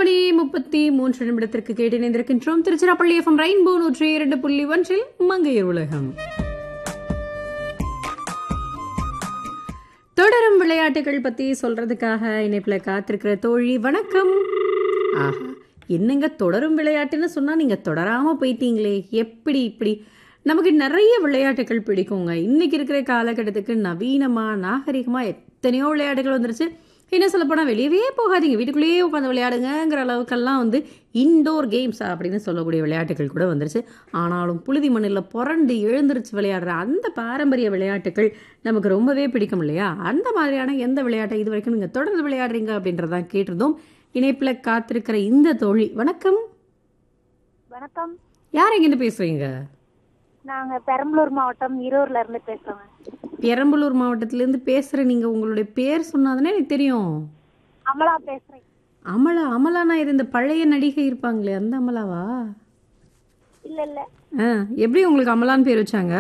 மணி முப்பத்தி மூன்று நிமிடத்திற்கு கேட்டு இணைந்திருக்கின்றோம் திருச்சிராப்பள்ளி எஃப்எம் ரெயின்போ நூற்றி இரண்டு புள்ளி ஒன்றில் மங்கையர் உலகம் தொடரும் விளையாட்டுகள் பத்தி சொல்றதுக்காக இணைப்புல காத்திருக்கிற தோழி வணக்கம் ஆஹா என்னங்க தொடரும் விளையாட்டுன்னு சொன்னா நீங்க தொடராம போயிட்டீங்களே எப்படி இப்படி நமக்கு நிறைய விளையாட்டுகள் பிடிக்குங்க இன்னைக்கு இருக்கிற காலகட்டத்துக்கு நவீனமா நாகரிகமா எத்தனையோ விளையாட்டுகள் வந்துருச்சு என்ன சொல்ல போனால் வெளியவே போகாதீங்க வீட்டுக்குள்ளேயே உட்காந்து விளையாடுங்கங்கிற அளவுக்கெல்லாம் வந்து இன்டோர் கேம்ஸ் அப்படின்னு சொல்லக்கூடிய விளையாட்டுகள் கூட வந்துருச்சு ஆனாலும் புழுதி மண்ணில் புரண்டு எழுந்திருச்சு விளையாடுற அந்த பாரம்பரிய விளையாட்டுகள் நமக்கு ரொம்பவே பிடிக்கும் இல்லையா அந்த மாதிரியான எந்த விளையாட்டை இது வரைக்கும் நீங்கள் தொடர்ந்து விளையாடுறீங்க அப்படின்றதான் கேட்டிருந்தோம் இணைப்பில் காத்திருக்கிற இந்த தோழி வணக்கம் வணக்கம் யார் எங்கேருந்து பேசுறீங்க நாங்க பெரம்பலூர் மாவட்டம் ஈரோட்ல இருந்து பேசுறோங்க பெரம்பலூர் மாவட்டத்திலேருந்து பேசுகிற நீங்கள் உங்களுடைய பேர் சொன்னாதானே எனக்கு தெரியும் அமலா பேசுறேன் அமலா அமலானா இது இந்த பழைய நடிகை இருப்பாங்களே அந்த அமலாவா இல்ல இல்ல ஆ எப்படி உங்களுக்கு அமலான்னு பேர் வச்சாங்க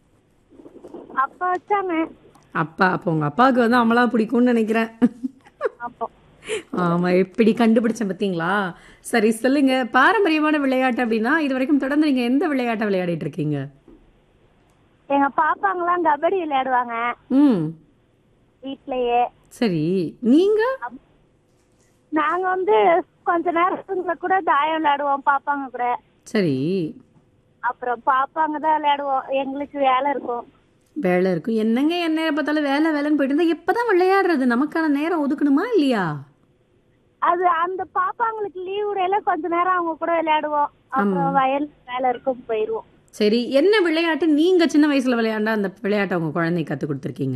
அப்பா வச்சாங்க அப்பா அப்போ உங்கள் அப்பாவுக்கு வந்து அமலா பிடிக்கும்னு நினைக்கிறேன் அப்போ ஆமாம் எப்படி கண்டுபிடிச்சேன் பார்த்தீங்களா சரி சொல்லுங்க பாரம்பரியமான விளையாட்டு அப்படின்னா இது வரைக்கும் தொடர்ந்து நீங்கள் எந்த விளையாட்டை விளையாடிட்டு இருக்கீங்க எங்க பாப்பாங்கெல்லாம் கபடி விளையாடுவாங்க ம் வீட்லயே சரி நீங்கள் நாங்க வந்து கொஞ்ச நேரத்துக்குள்ள கூட தாயம் விளையாடுவோம் பாப்பாங்க கூட சரி அப்புறம் பாப்பாங்க தான் விளையாடுவோம் எங்களுக்கு வேலை இருக்கும் வேலை இருக்கும் என்னங்க என்ன நேரம் பார்த்தாலும் வேலை வேலைன்னு போயிட்டு இருந்தா எப்பதான் விளையாடுறது நமக்கான நேரம் ஒதுக்கணுமா இல்லையா அது அந்த பாப்பாங்களுக்கு லீவ் விடையில கொஞ்ச நேரம் அவங்க கூட விளையாடுவோம் அப்புறம் வயல் வேலை இருக்கும் போயிருவோம் சரி என்ன விளையாட்டு நீங்க சின்ன வயசுல விளையாண்டா அந்த விளையாட்டை உங்க குழந்தைக்கு கத்து கொடுத்துருக்கீங்க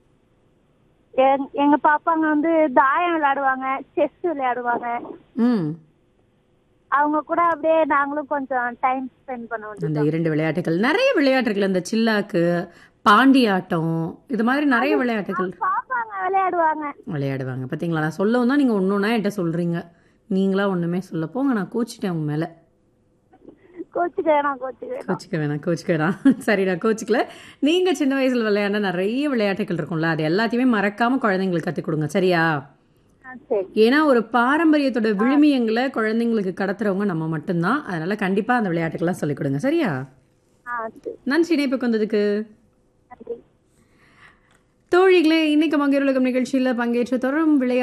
எங்க- எங்க பாப்பாங்க வந்து தாயம் விளையாடுவாங்க செஸ் விளையாடுவாங்க ம் அவங்க கூட அப்படியே நாங்களும் கொஞ்சம் டைம் ஸ்பெண்ட் பண்ண அந்த வேண்டியது இரண்டு விளையாட்டுகள் நிறைய விளையாட்டுகள் இந்த சில்லாக்கு பாண்டி ஆட்டம் இது மாதிரி நிறைய விளையாட்டுகள் பாப்பாங்க விளையாடுவாங்க விளையாடுவாங்க பார்த்தீங்களா நான் சொல்லவும் தான் நீங்கள் ஒன்று ஒன்றா என்கிட்ட சொல்கிறீங்க நீங்களா ஒன்றுமே சொல்ல போங்க நான் கோச்சிட்டேன் உங்க மேலே கோச்சுக்க வேணாம் கோச்சுக்க வேணாம் கோச்சிக்க வேணாம் கோச்சிக்க வேணாம் சரி நான் கோச்சிக்கல நீங்கள் சின்ன வயசில் விளையாண்ட நிறைய விளையாட்டுகள் இருக்கும்ல அது எல்லாத்தையுமே மறக்காமல் குழந்தைங்களுக்கு கற்றுக் கொடுங்க சரியா ஆ, சரி ஏன்னா ஒரு பாரம்பரியத்தோட விழுமியங்களை குழந்தைங்களுக்கு கடத்துறவங்க நம்ம மட்டும்தான் அதனால கண்டிப்பாக அந்த விளையாட்டுக்கெல்லாம் சொல்லிக் கொடுங்க சரியா ஆ சரி நன்றி இணைப்புக்கு வந்ததுக்கு நன்றி தோழிகளே இன்னைக்கு மங்கிருலகம் நிகழ்ச்சியில் பங்கேற்று தொடரும் விளையாட்டு